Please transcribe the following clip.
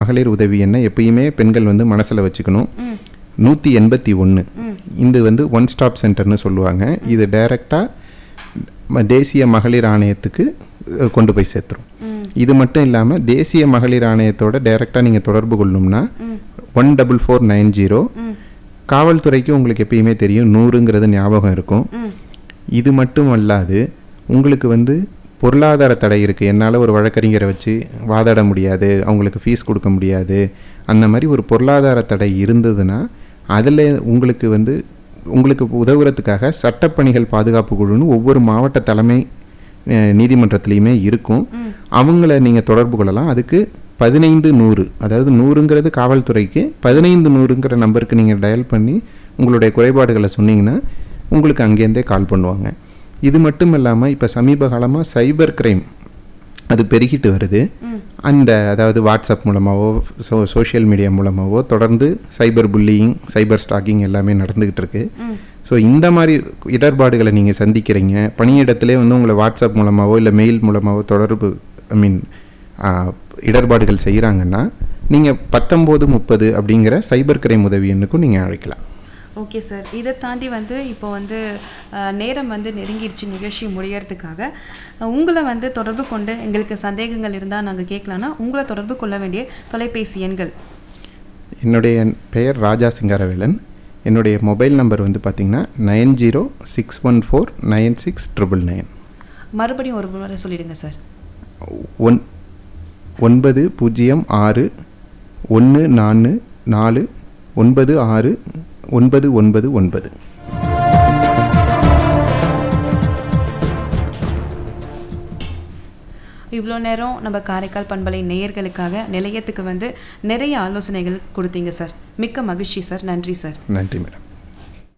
மகளிர் உதவி எண்ணை எப்பயுமே பெண்கள் வந்து மனசில் வச்சுக்கணும் ம் நூற்றி எண்பத்தி ஒன்று ம் இது வந்து ஒன் ஸ்டாப் சென்டர்னு சொல்லுவாங்க இது டைரெக்டாக தேசிய மகளிர் ஆணையத்துக்கு அஹ், கொண்டு போய் சேர்த்துரும் ம் இது மட்டும் இல்லாமல் தேசிய மகளிர் ஆணையத்தோட டைரெக்டாக நீங்கள் தொடர்பு கொள்ளணும்னா ம் one double four nine zero ம் காவல்துறைக்கு உங்களுக்கு எப்பயுமே தெரியும் நூறுங்கிறது ஞாபகம் இருக்கும் ம் இது மட்டும் அல்லாது உங்களுக்கு வந்து பொருளாதார தடை இருக்குது என்னால் ஒரு வழக்கறிஞரை வச்சு வாதாட முடியாது அவங்களுக்கு ஃபீஸ் கொடுக்க முடியாது அந்த மாதிரி ஒரு பொருளாதார தடை இருந்ததுன்னா அதில் உங்களுக்கு வந்து உங்களுக்கு உதவுறதுக்காக சட்டப்பணிகள் பாதுகாப்பு குழுன்னு ஒவ்வொரு மாவட்ட தலைமை அஹ், நீதிமன்றத்துலேயுமே இருக்கும் ம் அவங்கள நீங்கள் தொடர்பு கொள்ளலாம் அதுக்கு பதினைந்து நூறு அதாவது நூறுங்கிறது காவல்துறைக்கு பதினைந்து நூறுங்கிற நம்பருக்கு நீங்கள் டயல் பண்ணி உங்களுடைய குறைபாடுகளை சொன்னீங்கன்னா உங்களுக்கு அங்கேருந்தே கால் பண்ணுவாங்க இது மட்டும் இல்லாமல் இப்போ சமீப காலமாக சைபர் கிரைம் அது பெருகிட்டு வருது ம் அந்த அதாவது வாட்ஸ்அப் மூலமாகவோ சோ சோஷியல் மீடியா மூலமாகவோ தொடர்ந்து சைபர் புல்லியிங் சைபர் ஸ்டாக்கிங் எல்லாமே நடந்துக்கிட்டு இருக்கு ம் ஸோ இந்த மாதிரி இடர்பாடுகளை நீங்கள் சந்திக்கிறீங்க பணியிடத்திலே வந்து உங்களை வாட்ஸ்அப் மூலமாகவோ இல்லை மெயில் மூலமாகவோ தொடர்பு ஐ மீன் இடர்பாடுகள் செய்கிறாங்கன்னா நீங்கள் பத்தொம்போது முப்பது அப்படிங்கிற சைபர் கிரைம் உதவி எண்ணுக்கும் நீங்கள் அழைக்கலாம் ஓகே சார் இதை தாண்டி வந்து இப்போ வந்து அஹ், நேரம் வந்து நெருங்கிருச்சு நிகழ்ச்சி முடியறதுக்காக அஹ், உங்களை வந்து தொடர்பு கொண்டு எங்களுக்கு சந்தேகங்கள் இருந்தால் நாங்கள் கேட்கலான்னா உங்களை தொடர்பு கொள்ள வேண்டிய தொலைபேசி எண்கள் என்னுடைய பெயர் ராஜா சிங்காரவேலன் என்னுடைய மொபைல் நம்பர் வந்து பார்த்தீங்கன்னா nine zero six one four nine six triple nine மறுபடியும் ஒரு முறை சொல்லிடுங்க சார் ஒன் ஒன்பது பூஜ்ஜியம் ஆறு ஒன்று நாலு நாலு ஒன்பது ஆறு ஒன்பது ஒன்பது ஒன்பது இவ்வளோ நேரம் நம்ம காரைக்கால் பண்பலை நேயர்களுக்காக நிலையத்துக்கு வந்து நிறைய ஆலோசனைகள் கொடுத்தீங்க சார் மிக்க மகிழ்ச்சி சார் நன்றி சார் நன்றி மேடம்